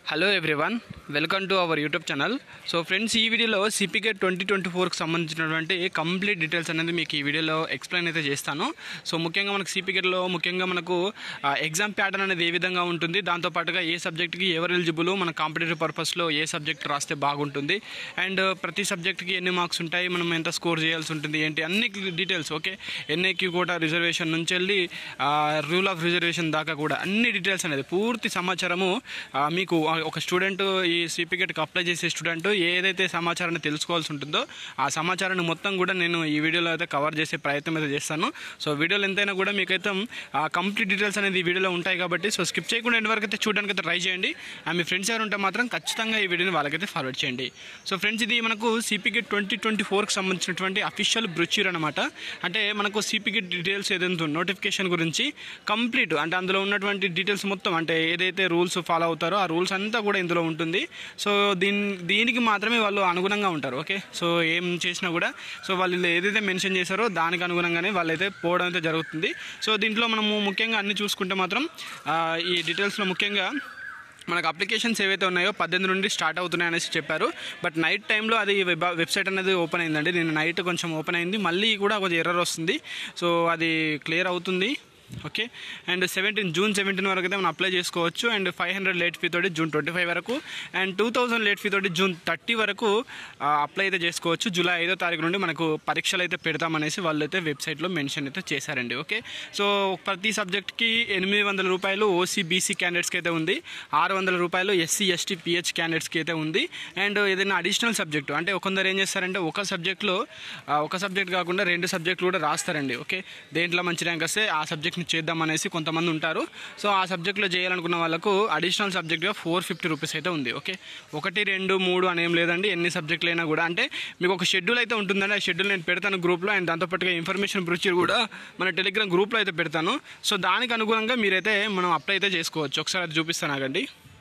hello everyone welcome to our YouTube channel so friends ఈ వీడియోలో CPK twenty twenty ఫోర్కి సంబంధించినటువంటి కంప్లీట్ డీటెయిల్స్ అనేది మీకు ఈ వీడియోలో ఎక్స్ప్లెయిన్ అయితే చేస్తాను సో ముఖ్యంగా మనకు సిపికేలో ముఖ్యంగా మనకు ఎగ్జామ్ ప్యాటర్న్ అనేది ఏ విధంగా ఉంటుంది దాంతోపాటుగా ఏ సబ్జెక్ట్కి ఎవరు ఎలిజిబుల్ మన కాంపిటేటివ్ పర్పస్లో ఏ సబ్జెక్ట్ రాస్తే బాగుంటుంది అండ్ ప్రతి సబ్జెక్ట్కి ఎన్ని మార్క్స్ ఉంటాయి మనం ఎంత స్కోర్ చేయాల్సి ఉంటుంది ఏంటి అన్ని డీటెయిల్స్ ఓకే ఎన్ఐక్యూ కూడా రిజర్వేషన్ నుంచి వెళ్ళి రూల్ ఆఫ్ రిజర్వేషన్ దాకా కూడా అన్ని డీటెయిల్స్ అనేది పూర్తి సమాచారము ఆ, మీకు ఆ, ఒక స్టూడెంట్ ఈ సర్టిఫికేట్కి అప్లై చేసే స్టూడెంట్ ఏదైతే సమాచారాన్ని తెలుసుకోవాల్సి ఉంటుందో ఆ సమాచారాన్ని మొత్తం కూడా నేను ఈ వీడియోలో అయితే కవర్ చేసే ప్రయత్నం అయితే చేస్తాను సో వీడియోలో ఎంతైనా కూడా మీకైతే ఆ కంప్లీట్ డీటెయిల్స్ అనేది ఈ వీడియోలో ఉంటాయి కాబట్టి సో స్కిప్ చేయకుండా ఎండ్ వరకు అయితే చూడడానికి అయితే ట్రై చేయండి అండ్ మీ ఫ్రెండ్స్ ఎవరు ఉంటే మాత్రం ఖచ్చితంగా ఈ వీడియోని వాళ్ళకైతే ఫార్వర్డ్ చేయండి సో ఫ్రెండ్స్ ఇది మనకు సిపికే ట్వంటీ ట్వంటీ ఫోర్కి సంబంధించినటువంటి అఫీషియల్ బ్రొచ్యూర్ అనమాట అంటే మనకు సిపికే డీటెయిల్స్ ఏదైతే నోటిఫికేషన్ గురించి కంప్లీట్ అంటే అందులో ఉన్నటువంటి డీటెయిల్స్ మొత్తం అంటే ఏదైతే రూల్స్ ఫాలో అవుతారో ఆ రూల్స్ అంతా కూడా ఇందులో ఉంటుంది సో దీని దీనికి మాత్రమే వాళ్ళు అనుగుణంగా ఉంటారు ఓకే సో ఏం చేసినా కూడా సో వాళ్ళు ఏదైతే మెన్షన్ చేశారో దానికి అనుగుణంగానే వాళ్ళైతే పోవడం అయితే జరుగుతుంది సో దీంట్లో మనము ముఖ్యంగా అన్ని చూసుకుంటే మాత్రం ఆ, ఈ డీటెయిల్స్లో ముఖ్యంగా మనకు అప్లికేషన్స్ ఏవైతే ఉన్నాయో పద్దెనిమిది నుండి స్టార్ట్ అవుతున్నాయి అనేసి చెప్పారు బట్ నైట్ టైంలో అది వెబ్ వెబ్సైట్ అనేది ఓపెన్ అయిందండి నేను నైట్ కొంచెం ఓపెన్ అయింది మళ్ళీ కూడా కొంచెం ఎర్రర్ వస్తుంది సో అది క్లియర్ అవుతుంది okay and seventeen June seventeen వరకు అయితే మనం అప్లై చేసుకోవచ్చు and five hundred late fee తోటి జూన్ ట్వంటీ ఫైవ్ వరకు and two thousand late fee తోటి జూన్ థర్టీ వరకు అప్లై అయితే చేసుకోవచ్చు జూలై ఐదో తారీఖు నుండి మనకు పరీక్షలు అయితే పెడతామనేసి వాళ్ళు అయితే వెబ్సైట్లో మెన్షన్ అయితే చేశారండి ఓకే సో ప్రతి సబ్జెక్ట్కి ఎనిమిది వందల రూపాయలు ఓసీ బీసీ క్యాండిడేట్స్కి అయితే ఉంది ఆరు వందల రూపాయలు ఎస్సీ ఎస్టీ పిహెచ్ క్యాండిడేట్స్కి అయితే ఉంది అండ్ ఏదైనా అడిషనల్ సబ్జెక్టు అంటే కొందరు ఏం చేస్తారంటే ఒక సబ్జెక్ట్లో ఒక సబ్జెక్ట్ కాకుండా రెండు సబ్జెక్టులు కూడా రాస్తారండి ఓకే దేంట్లో మంచి ర్యాంక్ వస్తే ఆ సబ్జెక్ట్ని చేద్దాం అనేసి కొంతమంది ఉంటారు సో ఆ సబ్జెక్ట్లో చేయాలనుకున్న వాళ్ళకు అడిషనల్ సబ్జెక్ట్గా ఫోర్ ఫిఫ్టీ రూపీస్ అయితే ఉంది ఓకే ఒకటి రెండు మూడు అని ఏం లేదండి ఎన్ని సబ్జెక్టులు అయినా కూడా అంటే మీకు ఒక షెడ్యూల్ అయితే ఉంటుందండి ఆ షెడ్యూల్ నేను పెడతాను గ్రూప్లో అండ్ దాంతోపాటుగా ఇన్ఫర్మేషన్ బ్రూచర్ కూడా మన టెలిగ్రామ్ గ్రూప్లో అయితే పెడతాను సో దానికి అనుగుణంగా మీరైతే మనం అప్లై అయితే చేసుకోవచ్చు ఒకసారి అది చూపిస్తాను ఆగండి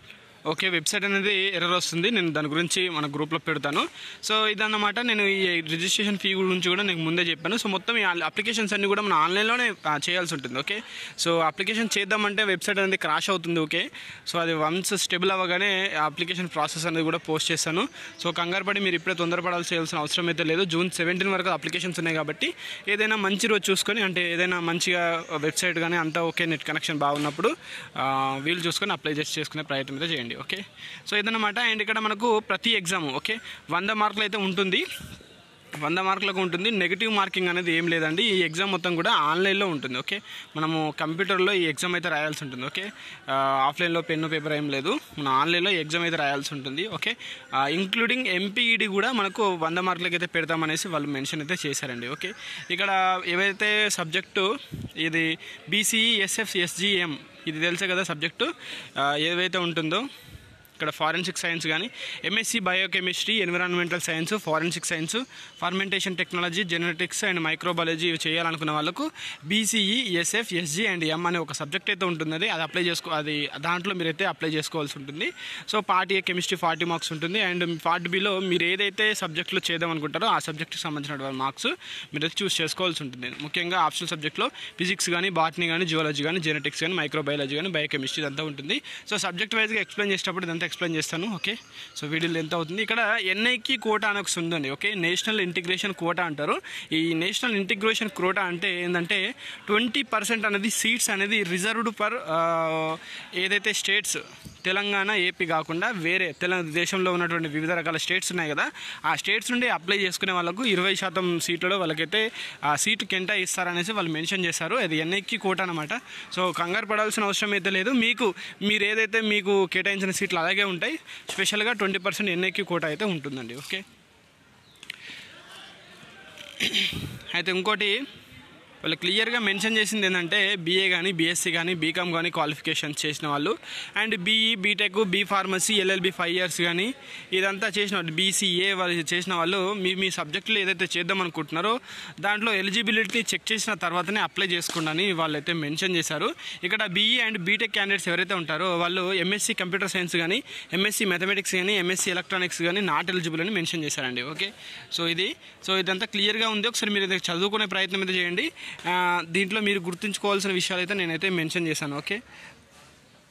ఓకే వెబ్సైట్ అనేది ఎర్రర్ వస్తుంది నేను దాని గురించి మన గ్రూప్లో పెడతాను సో ఇదన్నమాట నేను ఈ రిజిస్ట్రేషన్ ఫీ గురించి కూడా నేను ముందే చెప్పాను సో మొత్తం ఈ అప్లికేషన్స్ అన్ని కూడా మనం ఆన్లైన్లోనే ఆ, చేయాల్సి ఉంటుంది ఓకే సో అప్లికేషన్ చేద్దామంటే వెబ్సైట్ అనేది క్రాష్ అవుతుంది ఓకే సో అది వన్స్ స్టెబుల్ అవ్వగానే అప్లికేషన్ ప్రాసెస్ అనేది కూడా పోస్ట్ చేస్తాను సో కంగారు పడి మీరు ఇప్పుడే తొందరపడాల్సి చేయాల్సిన అవసరం అయితే లేదు జూన్ సెవెంటీన్ వరకు అప్లికేషన్స్ ఉన్నాయి కాబట్టి ఏదైనా మంచి రోజు చూసుకొని అంటే ఏదైనా మంచిగా వెబ్సైట్ కానీ అంతా ఓకే నెట్ కనెక్షన్ బాగున్నప్పుడు ఆ, వీలు చూసుకొని అప్లై చేసి చేసుకునే ప్రయత్నం అయితే చేయండి ఓకే సో ఇదన్నమాట అండ్ ఇక్కడ మనకు ప్రతి ఎగ్జామ్ ఓకే వంద మార్కులు అయితే ఉంటుంది వంద మార్కులకు ఉంటుంది నెగిటివ్ మార్కింగ్ అనేది ఏం లేదండి ఈ ఎగ్జామ్ మొత్తం కూడా ఆన్లైన్లో ఉంటుంది ఓకే మనము కంప్యూటర్లో ఈ ఎగ్జామ్ అయితే రాయాల్సి ఉంటుంది ఓకే ఆ, ఆఫ్లైన్లో పెన్ను పేపర్ ఏం లేదు మన ఆన్లైన్లో ఈ ఎగ్జామ్ అయితే రాయాల్సి ఉంటుంది ఓకే ఆ, ఇంక్లూడింగ్ ఎంపీఈడి కూడా మనకు వంద మార్కులకి అయితే పెడతామనేసి వాళ్ళు మెన్షన్ అయితే చేశారండి ఓకే ఇక్కడ ఏవైతే సబ్జెక్టు ఇది బీసీఈ ఎస్ఎఫ్ ఎస్జిఎం ఇది తెలుసే కదా సబ్జెక్టు ఆ, ఏవైతే ఉంటుందో ఇక్కడ ఫారెన్సిక్ సైన్స్ కానీ MSc biochemistry environmental science forensic science fermentation technology genetics and microbiology ఇవి చేయాలనుకున్న వాళ్ళకు BCE SF SG and M అనే ఒక సబ్జెక్ట్ అయితే ఉంటుంది అది అప్లై చేసుకో అది దాంట్లో మీరైతే అప్లై చేసుకోవాల్సి ఉంటుంది so part A chemistry forty marks ఉంటుంది అండ్ పార్ట్ బిలో మీరు ఏదైతే సబ్జెక్ట్లో చేద్దాం అనుకుంటారో ఆ సబ్జెక్ట్కి సంబంధించిన మార్క్స్ మీరైతే చూస్ చేసుకోవాల్సి ఉంటుంది ముఖ్యంగా ఆప్షనల్ సబ్జెక్ట్లో ఫిజిక్స్ కానీ బాటనీ కానీ జియాలజీ కానీ జెనెటిక్స్ కానీ మైక్రోబయాలజీ కానీ బయోకెమిస్ట్రీ ఇదంతా ఉంటుంది సో సబ్జెక్ట్ వైజ్గా ఎక్స్ప్లెయిన్ చేసేటప్పుడు ఇదంతా ఎక్స్ప్లెయిన్ చేస్తాను ఓకే సో వీడియోలో ఎంత అవుతుంది ఇక్కడ ఎన్ఐకి కోటా అని ఒకటి ఉందండి ఓకే నేషనల్ ఇంటిగ్రేషన్ కోటా అంటారు ఈ నేషనల్ ఇంటిగ్రేషన్ కోటా అంటే ఏంటంటే ట్వంటీ పర్సెంట్ అనేది సీట్స్ అనేది రిజర్వ్డ్ పర్ ఏదైతే స్టేట్స్ తెలంగాణ ఏపీ కాకుండా వేరే తెలంగాణ దేశంలో ఉన్నటువంటి వివిధ రకాల స్టేట్స్ ఉన్నాయి కదా ఆ స్టేట్స్ నుండి అప్లై చేసుకునే వాళ్ళకు ఇరవై శాతం సీట్లలో వాళ్ళకైతే ఆ సీటు కెంటా ఇస్తారనేసి వాళ్ళు మెన్షన్ చేశారు అది ఎన్ఐకి కోట అనమాట సో కంగారు పడాల్సిన అవసరం అయితే లేదు మీకు మీరు ఏదైతే మీకు కేటాయించిన సీట్లు అలాగే ఉంటాయి స్పెషల్గా ట్వంటీ పర్సెంట్ ఎన్ఐకి కోట అయితే ఉంటుందండి ఓకే అయితే ఇంకోటి వాళ్ళు క్లియర్గా మెన్షన్ చేసింది ఏంటంటే బీఏ కానీ బీఎస్సీ కానీ బీకామ్ కానీ క్వాలిఫికేషన్స్ చేసిన వాళ్ళు and BE BTech B pharmacy LLB five years కానీ ఇదంతా చేసిన వాళ్ళు బీసీఏ వాళ్ళు చేసిన వాళ్ళు మీ మీ సబ్జెక్టులు ఏదైతే చేద్దాం అనుకుంటున్నారో దాంట్లో ఎలిజిబిలిటీ చెక్ చేసిన తర్వాతనే అప్లై చేసుకోండి వాళ్ళైతే మెన్షన్ చేశారు ఇక్కడ బీఈ అండ్ బీటెక్ క్యాండిడేట్స్ ఎవరైతే ఉంటారో వాళ్ళు ఎంఎస్సీ కంప్యూటర్ సైన్స్ కానీ ఎంఎస్సీ మ్యాథమెటిక్స్ కానీ ఎంఎస్సీ ఎలక్ట్రానిక్స్ కానీ నాట్ ఎలిజిబుల్ అని మెన్షన్ చేశారండి ఓకే సో ఇది సో ఇదంతా క్లియర్గా ఉంది ఒకసారి మీరు ఇది చదువుకునే ప్రయత్నం అయితే చేయండి ఆ, దీంట్లో మీరు గుర్తుంచుకోవాల్సిన విషయాలు అయితే నేనైతే మెన్షన్ చేశాను ఓకే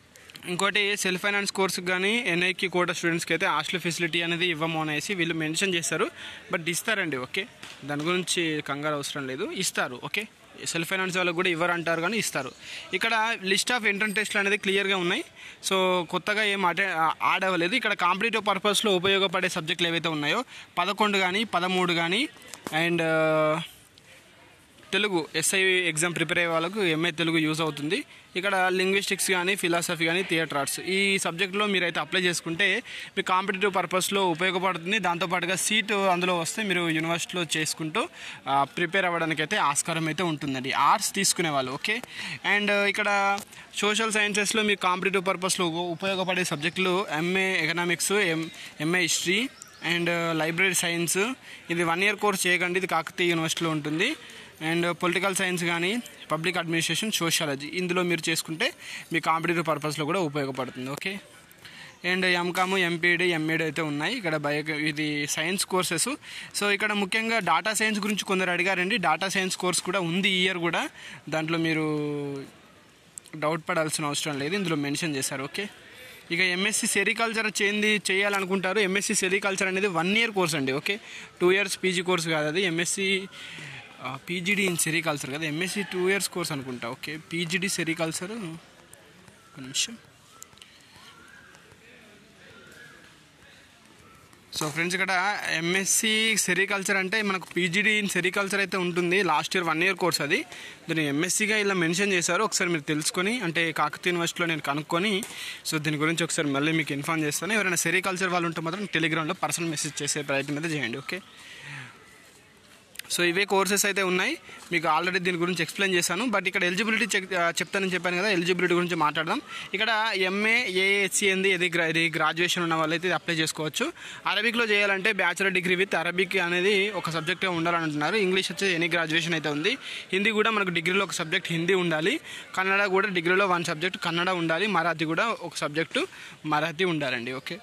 ఇంకోటి సెల్ఫ్ ఫైనాన్స్ కోర్సుకి కానీ ఎన్ఐకి కోటా స్టూడెంట్స్కి అయితే హాస్టల్ ఫెసిలిటీ అనేది ఇవ్వము అనేసి వీళ్ళు మెన్షన్ చేస్తారు బట్ ఇస్తారండి ఓకే దాని గురించి కంగారు అవసరం లేదు ఇస్తారు ఓకే సెల్ఫ్ ఫైనాన్స్ వాళ్ళకి కూడా ఇవ్వరు అంటారు కానీ ఇస్తారు ఇక్కడ లిస్ట్ ఆఫ్ ఎంట్రన్ టెస్ట్లు అనేది క్లియర్గా ఉన్నాయి సో కొత్తగా ఏం అటే యాడ్ అవ్వలేదు ఇక్కడ కాంపిటేటివ్ పర్పస్లో ఉపయోగపడే సబ్జెక్టులు ఏవైతే ఉన్నాయో పదకొండు కానీ పదమూడు కానీ and Telugu SI exam prepare అయ్యే వాళ్ళకు ఎంఏ తెలుగు యూజ్ అవుతుంది ఇక్కడ లింగ్విస్టిక్స్ కానీ ఫిలాసఫీ కానీ థియేటర్ ఆర్ట్స్ ఈ సబ్జెక్ట్లో మీరైతే అప్లై చేసుకుంటే మీ కాంపిటేటివ్ పర్పస్లో ఉపయోగపడుతుంది దాంతోపాటుగా సీటు అందులో వస్తే మీరు యూనివర్సిటీలో చేసుకుంటూ ప్రిపేర్ అవ్వడానికి అయితే ఆస్కారం అయితే ఉంటుందండి ఆర్ట్స్ తీసుకునే వాళ్ళు ఓకే అండ్ ఇక్కడ సోషల్ సైన్సెస్లో మీ కాంపిటేటివ్ పర్పస్లో ఉపయోగపడే సబ్జెక్టులు MA economics M MA history and library science ఇది వన్ ఇయర్ కోర్స్ చేయకండి ఇది కాకతీయ యూనివర్సిటీలో ఉంటుంది అండ్ పొలిటికల్ సైన్స్ కానీ పబ్లిక్ అడ్మినిస్ట్రేషన్ సోషాలజీ ఇందులో మీరు చేసుకుంటే మీ కాంపిటేటివ్ పర్పస్లో కూడా ఉపయోగపడుతుంది okay and MCom MPEd MEd అయితే ఉన్నాయి ఇక్కడ బయో ఇది సైన్స్ కోర్సెస్ సో ఇక్కడ ముఖ్యంగా డాటా సైన్స్ గురించి కొందరు అడిగారండి డాటా సైన్స్ కోర్స్ కూడా ఉంది ఈ ఇయర్ కూడా దాంట్లో మీరు డౌట్ పడాల్సిన అవసరం లేదు ఇందులో మెన్షన్ చేశారు ఓకే ఇక ఎంఎస్సి సెరికల్చర్ చేంది చేయాలనుకుంటారు ఎంఎస్సి సెరికల్చర్ అనేది వన్ ఇయర్ కోర్స్ అండి okay two years PG course కాదు అది ఎంఎస్సి పీజీడీ ఇన్ సెరికల్చర్ కదా ఎంఎస్సి టూ ఇయర్స్ కోర్స్ అనుకుంటా ఓకే పీజీడీ సెరికల్చర్ ఒక నిమిషం సో ఫ్రెండ్స్ ఇక్కడ ఎంఎస్సి సెరికల్చర్ అంటే మనకు పీజీడీ ఇన్ సెరికల్చర్ అయితే ఉంటుంది last year one year course అది దీన్ని ఎంఎస్సిగా ఇలా మెన్షన్ చేశారు ఒకసారి మీరు తెలుసుకొని అంటే కాకతీయ యూనివర్సిటీలో నేను కనుక్కొని సో దీని గురించి ఒకసారి మళ్ళీ మీకు ఇన్ఫార్మ్ చేస్తాను ఎవరైనా సెరికల్చర్ వాళ్ళు ఉంటే మాత్రం టెలిగ్రామ్లో పర్సనల్ మెసేజ్ చేసే ప్రయత్నం అయితే చేయండి ఓకే సో ఇవే కోర్సెస్ అయితే ఉన్నాయి మీకు ఆల్రెడీ దీని గురించి ఎక్స్ప్లెయిన్ చేశాను బట్ ఇక్కడ ఎలిజిబిలిటీ చెక్ చెప్తానని చెప్పాను కదా ఎలిజిబిలిటీ గురించి మాట్లాడదాం ఇక్కడ ఎంఏ ఏఎస్సి ఏంది ఇది గ్రా ఇది గ్రాడ్యుయేషన్ ఉన్న వాళ్ళైతే ఇది అప్లై చేసుకోవచ్చు అరబిక్లో చేయాలంటే బ్యాచులర్ డిగ్రీ విత్ అరబిక్ అనేది ఒక సబ్జెక్ట్గా ఉండాలని అంటున్నారు ఇంగ్లీష్ వచ్చి ఎనీ గ్రాడ్యుయేషన్ అయితే ఉంది హిందీ కూడా మనకు డిగ్రీలో ఒక సబ్జెక్ట్ హిందీ ఉండాలి కన్నడ కూడా డిగ్రీలో వన్ సబ్జెక్ట్ కన్నడ ఉండాలి మరాఠీ కూడా ఒక సబ్జెక్టు మరాఠీ ఉండాలండి ఓకే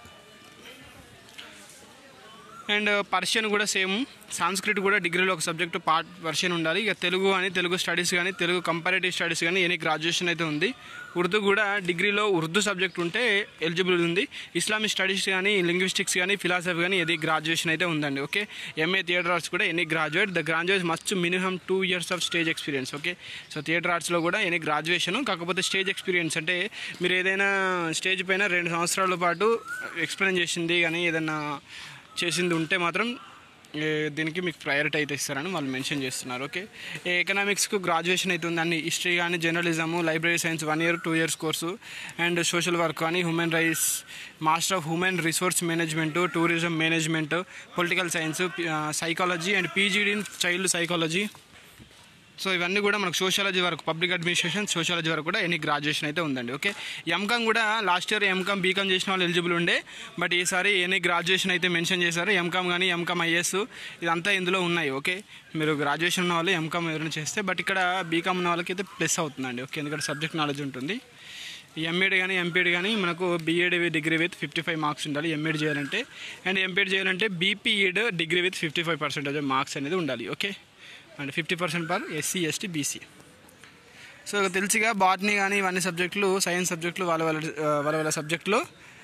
అండ్ పర్షియన్ కూడా సేమ్ సాంస్క్రిట్ కూడా డిగ్రీలో ఒక సబ్జెక్ట్ పార్ట్ పర్షియన్ ఉండాలి ఇక తెలుగు కానీ తెలుగు స్టడీస్ కానీ తెలుగు కంపారేటివ్ స్టడీస్ కానీ ఎనీ గ్రాడ్యుయేషన్ అయితే ఉంది ఉర్దూ కూడా డిగ్రీలో ఉర్దూ సబ్జెక్ట్ ఉంటే ఎలిజిబుల్ ఉంది ఇస్లామిక్ స్టడీస్ కానీ లింగ్విస్టిక్స్ కానీ ఫిలాసఫీ కానీ ఎది గ్రాడ్యుయేషన్ అయితే ఉందండి ఓకే ఎంఏ థియేటర్ ఆర్ట్స్ కూడా any graduate the graduate must minimum two years of stage experience okay so theatre ఆర్ట్స్లో కూడా ఎనీ గ్రాడ్యుయేషన్ కాకపోతే స్టేజ్ ఎక్స్పీరియన్స్ అంటే మీరు ఏదైనా స్టేజ్ పైన రెండు సంవత్సరాల పాటు ఎక్స్ప్లెయిన్ చేసింది కానీ ఏదైనా చేసింది ఉంటే మాత్రం ఏ, దీనికి మీకు ప్రయారిటీ అయితే ఇస్తారని వాళ్ళు మెన్షన్ చేస్తున్నారు ఓకే ఏ ఎకనామిక్స్కు గ్రాడ్యుయేషన్ అయితే ఉంది అన్ని హిస్టరీ కానీ journalism library science one year two years course and social work కానీ human rights master of human resource management tourism management political science psychology and PGD in child psychology so ఇవన్నీ కూడా మనకు sociology వరకు public administration sociology వరకు కూడా any graduation అయితే ఉందండి okay MCom కూడా లాస్ట్ ఇయర్ ఎంకామ్ బీకామ్ చేసిన వాళ్ళు ఎలిజిబుల్ ఉండే బట్ ఈసారి ఎనీ గ్రాడ్యుయేషన్ అయితే మెన్షన్ చేశారు ఎంకామ్ కానీ ఎంకామ్ ఐఎస్ ఇదంతా ఇందులో ఉన్నాయి ఓకే మీరు గ్రాడ్యుయేషన్ ఉన్న వాళ్ళు ఎంకామ్ ఎవరైనా చేస్తే బట్ ఇక్కడ బీకామ్ ఉన్న వాళ్ళకి అయితే ప్లస్ అవుతుందండి ఓకే ఎందుకంటే సబ్జెక్ట్ నాలెడ్జ్ ఉంటుంది ఎంఏడ్ కానీ ఎంపీడ్ కానీ మనకు BEd degree with fifty five marks ఉండాలి ఎంఏడ్ చేయాలంటే అండ్ ఎంపీడ్ చేయాలంటే BPEd degree with fifty five percentage marks అనేది ఉండాలి okay and fifty percent per SC ST BC so తెలిసిగా బాటనీ కానీ ఇవన్నీ సబ్జెక్టులు సైన్స్ సబ్జెక్టులు వాళ్ళ వాళ్ళ వాళ్ళ వాళ్ళ సబ్జెక్టులో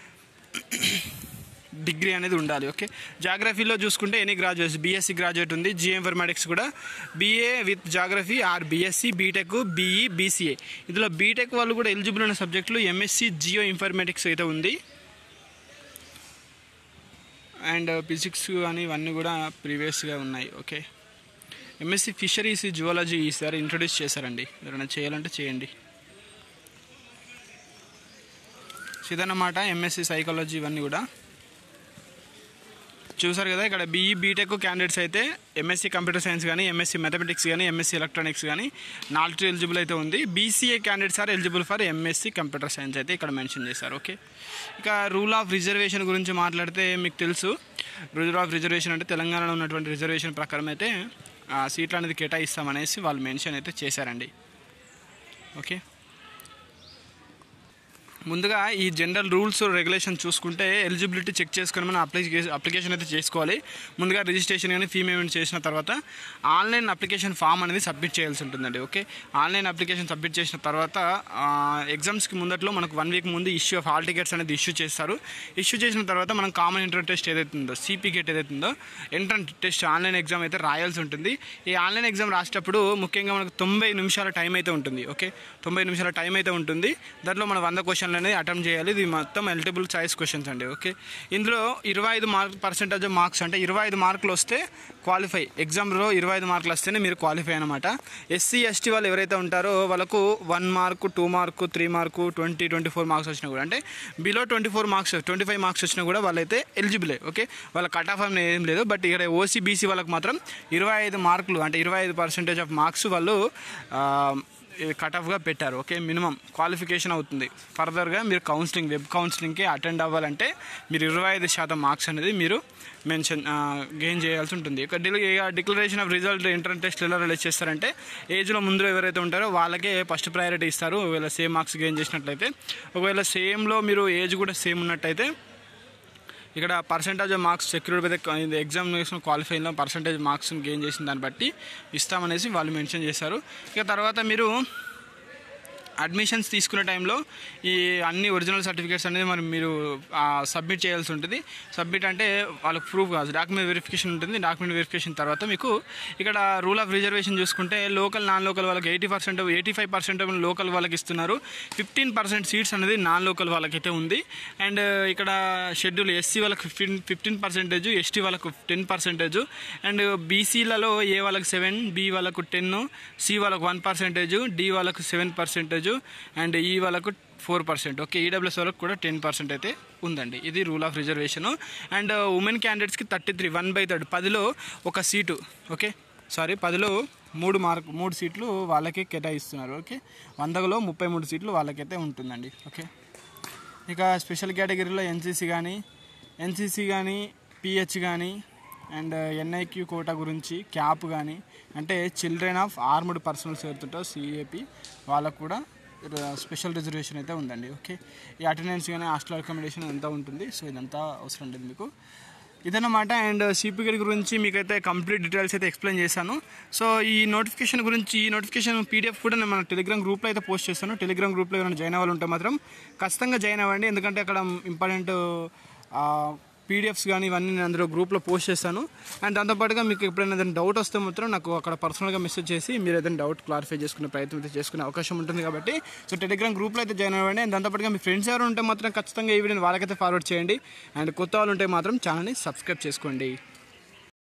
డిగ్రీ అనేది ఉండాలి ఓకే జాగ్రఫీలో చూసుకుంటే ఎనీ గ్రాడ్యుయేట్స్ బీఎస్సీ గ్రాడ్యుయేట్ ఉంది జిఎం ఇన్ఫర్మాటిక్స్ కూడా BA with geography or BSc BTech BE BCA ఇందులో బీటెక్ వాళ్ళు కూడా ఎలిజిబుల్ ఉన్న సబ్జెక్టులు ఎంఎస్సీ జియో ఇన్ఫర్మాటిక్స్ అయితే ఉంది అండ్ ఫిజిక్స్ కానీ ఇవన్నీ కూడా ప్రీవియస్గా ఉన్నాయి ఓకే ఎంఎస్సి ఫిషరీస్ జువాలజీ ఈసారి ఇంట్రొడ్యూస్ చేశారండి ఎవరైనా చేయాలంటే చేయండి సో ఇదన్నమాట ఎంఎస్సి సైకాలజీ ఇవన్నీ కూడా చూసారు కదా ఇక్కడ బీఈ బీటెక్ క్యాండిడేట్స్ అయితే ఎంఎస్సీ కంప్యూటర్ సైన్స్ కానీ ఎంఎస్సీ మ్యాథమెటిక్స్ కానీ ఎంఎస్సీ ఎలక్ట్రానిక్స్ కానీ నాలుగు ఎలిజిబుల్ అయితే ఉంది BCA candidates are eligible for MSc computer science అయితే ఇక్కడ మెన్షన్ చేశారు ఓకే ఇక రూల్ ఆఫ్ రిజర్వేషన్ గురించి మాట్లాడితే మీకు తెలుసు రూల్ ఆఫ్ రిజర్వేషన్ అంటే తెలంగాణలో ఉన్నటువంటి రిజర్వేషన్ ప్రకారం అయితే ఆ, సీట్లు అనేది కేటాయిస్తామనేసి వాళ్ళు మెన్షన్ అయితే చేశారండి ఓకే ముందుగా ఈ జనరల్ రూల్స్ రెగ్యులేషన్ చూసుకుంటే ఎలిజిబిలిటీ చెక్ చేసుకొని మనం అప్లికేషన్ అప్లికేషన్ అయితే చేసుకోవాలి ముందుగా రిజిస్ట్రేషన్ కానీ ఫీ పేమెంట్ చేసిన తర్వాత ఆన్లైన్ అప్లికేషన్ ఫామ్ అనేది సబ్మిట్ చేయాల్సి ఉంటుందండి ఓకే ఆన్లైన్ అప్లికేషన్ సబ్మిట్ చేసిన తర్వాత ఎగ్జామ్స్కి ముందట్లో మనకు వన్ వీక్ ముందు ఇష్యూ ఆఫ్ హాల్ టికెట్స్ అనేది ఇష్యూ చేస్తారు ఇష్యూ చేసిన తర్వాత మనం కామన్ ఎంట్రన్స్ టెస్ట్ ఏదైతే ఉందో సిపి గేట్ ఏదైతే ఉందో ఎంట్రన్స్ టెస్ట్ ఆన్లైన్ ఎగ్జామ్ అయితే రాయాల్సి ఉంటుంది ఈ ఆన్లైన్ ఎగ్జామ్ రాసేటప్పుడు ముఖ్యంగా మనకు తొంభై నిమిషాల టైం అయితే ఉంటుంది ఓకే తొంభై నిమిషాల టైం అయితే ఉంటుంది దాంట్లో మనం వంద క్వశ్చన్లు అనేది అటెంప్ట్ చేయాలి ఇది మొత్తం ఎలిజిబుల్ చాయిస్ క్వశ్చన్స్ అండి ఓకే ఇందులో ఇరవై ఐదు మార్క్ పర్సెంటేజ్ మార్క్స్ అంటే ఇరవై ఐదు మార్కులు వస్తే క్వాలిఫై ఎగ్జామ్లో ఇరవై ఐదు మార్కులు వస్తేనే మీరు క్వాలిఫై అనమాట ఎస్సీ ఎస్టీ వాళ్ళు ఎవరైతే ఉంటారో వాళ్ళకు one mark two mark three mark twenty twenty four marks వచ్చినా కూడా అంటే below twenty four marks twenty five marks వచ్చినా కూడా వాళ్ళైతే ఎలిజిబులే ఓకే వాళ్ళ కట్ ఆఫ్ అనేది ఏం లేదు బట్ ఇక్కడ ఓసీ బీసీ వాళ్ళకి మాత్రం ఇరవై ఐదు మార్కులు అంటే ఇరవై ఐదు పర్సెంటేజ్ ఆఫ్ మార్క్స్ వాళ్ళు ఆ, కట్ ఆఫ్గా పెట్టారు ఓకే మినిమం క్వాలిఫికేషన్ అవుతుంది ఫర్దర్గా మీరు కౌన్సిలింగ్ వెబ్ కౌన్సిలింగ్కి అటెండ్ అవ్వాలంటే మీరు ఇరవై ఐదు శాతం మార్క్స్ అనేది మీరు మెన్షన్ గెయిన్ చేయాల్సి ఉంటుంది ఇక డిల్ ఇక declaration of result inter test ఎలా రిలీజ్ చేస్తారంటే ఏజ్లో ముందు ఎవరైతే ఉంటారో వాళ్ళకే ఫస్ట్ ప్రయారిటీ ఇస్తారు ఒకవేళ సేమ్ మార్క్స్ గెయిన్ చేసినట్లయితే ఒకవేళ సేమ్లో మీరు ఏజ్ కూడా సేమ్ ఉన్నట్టయితే ఇక్కడ percentage of marks secured by the examination క్వాలిఫైలో పర్సంటేజ్ మార్క్స్ గెయిన్ చేసిన దాన్ని బట్టి ఇస్తామనేసి వాళ్ళు మెన్షన్ చేశారు ఇక తర్వాత మీరు అడ్మిషన్స్ తీసుకునే టైంలో ఈ అన్ని ఒరిజినల్ సర్టిఫికేట్స్ అనేది మరి మీరు సబ్మిట్ చేయాల్సి ఉంటుంది సబ్మిట్ అంటే వాళ్ళకి ప్రూఫ్ కాదు డాక్యుమెంట్ వెరిఫికేషన్ ఉంటుంది డాక్యుమెంట్ వెరిఫికేషన్ తర్వాత మీకు ఇక్కడ రూల్ ఆఫ్ రిజర్వేషన్ చూసుకుంటే లోకల్ నాన్ లోకల్ వాళ్ళకి eighty percent eighty five percent local వాళ్ళకి ఇస్తున్నారు ఫిఫ్టీన్ పర్సెంట్ సీట్స్ అనేది నాన్ లోకల్ వాళ్ళకైతే ఉంది అండ్ ఇక్కడ షెడ్యూల్ ఎస్సీ వాళ్ళకి ఫిఫ్టీన్ ఫిఫ్టీన్ పర్సెంటేజ్ ఎస్టీ వాళ్ళకు టెన్ పర్సెంటేజ్ అండ్ బీసీలలో ఏ వాళ్ళకి సెవెన్ బి వాళ్ళకు టెన్ సి వాళ్ళకు వన్ పర్సెంటేజ్ డి వాళ్ళకు సెవెన్ పర్సెంటేజ్ అండ్ ఈ వాళ్ళకు ఫోర్ పర్సెంట్ ఓకే ఈడబ్ల్యూఎస్ వాళ్ళకి కూడా టెన్ పర్సెంట్ అయితే ఉందండి ఇది rule of reservation and women క్యాండిడేట్స్కి thirty three one by third పదిలో ఒక సీటు ఓకే సారీ పదిలో మూడు మార్క్ మూడు సీట్లు వాళ్ళకే కేటాయిస్తున్నారు ఓకే వందలో ముప్పై మూడు సీట్లు వాళ్ళకైతే ఉంటుందండి ఓకే ఇక స్పెషల్ కేటగిరీలో ఎన్సీసీ కానీ ఎన్సీసీ కానీ పిహెచ్ కానీ అండ్ ఎన్ఐక్యూ కోటా గురించి క్యాప్ కానీ అంటే చిల్డ్రన్ ఆఫ్ ఆర్మ్డ్ పర్సనల్స్ ఎవరుతుంటో సిఏపి వాళ్ళకు కూడా ర- స్పెషల్ రిజర్వేషన్ అయితే ఉందండి ఓకే ఈ అటెండెన్స్ కానీ హాస్టల్ అకామిడేషన్ అంతా ఉంటుంది సో ఇదంతా అవసరం లేదు మీకు ఇదన్నమాట అండ్ సిపిగడి గురించి మీకైతే కంప్లీట్ డీటెయిల్స్ అయితే ఎక్స్ప్లెయిన్ చేశాను సో ఈ నోటిఫికేషన్ గురించి ఈ నోటిఫికేషన్ పీడిఎఫ్ కూడా నేను మన టెలిగ్రామ్ గ్రూప్లో అయితే పోస్ట్ చేస్తాను టెలిగ్రామ్ గ్రూప్లో ఎవరైనా జాయిన్ అవ్వాలి ఉంటే మాత్రం ఖచ్చితంగా జాయిన్ అవ్వండి ఎందుకంటే అక్కడ ఇంపార్టెంట్ పీడిఎఫ్స్ కానీ ఇవన్నీ నేను అందులో గ్రూప్లో పోస్ట్ చేస్తాను అండ్ దాంతోపాటుగా మీకు ఎప్పుడైనా ఏదైనా డౌట్ వస్తే మాత్రం నాకు అక్కడ పర్సనల్గా మెసేజ్ చేసి మీరు ఏదైనా డౌట్ క్లారిఫై చేసుకునే ప్రయత్నం అయితే చేసుకునే అవకాశం ఉంటుంది కాబట్టి సో టెలిగ్రామ్ గ్రూప్లో అయితే జాయిన్ అవ్వండి అండ్ దాంతోపాటుగా మీ ఫ్రెండ్స్ ఎవరు ఉంటే మాత్రం ఖచ్చితంగా ఈ వీడియోని వాళ్ళకైతే ఫార్వర్డ్ చేయండి అండ్ కొత్త వాళ్ళు ఉంటే మాత్రం ఛానల్ని సబ్స్క్రైబ్ చేసుకోండి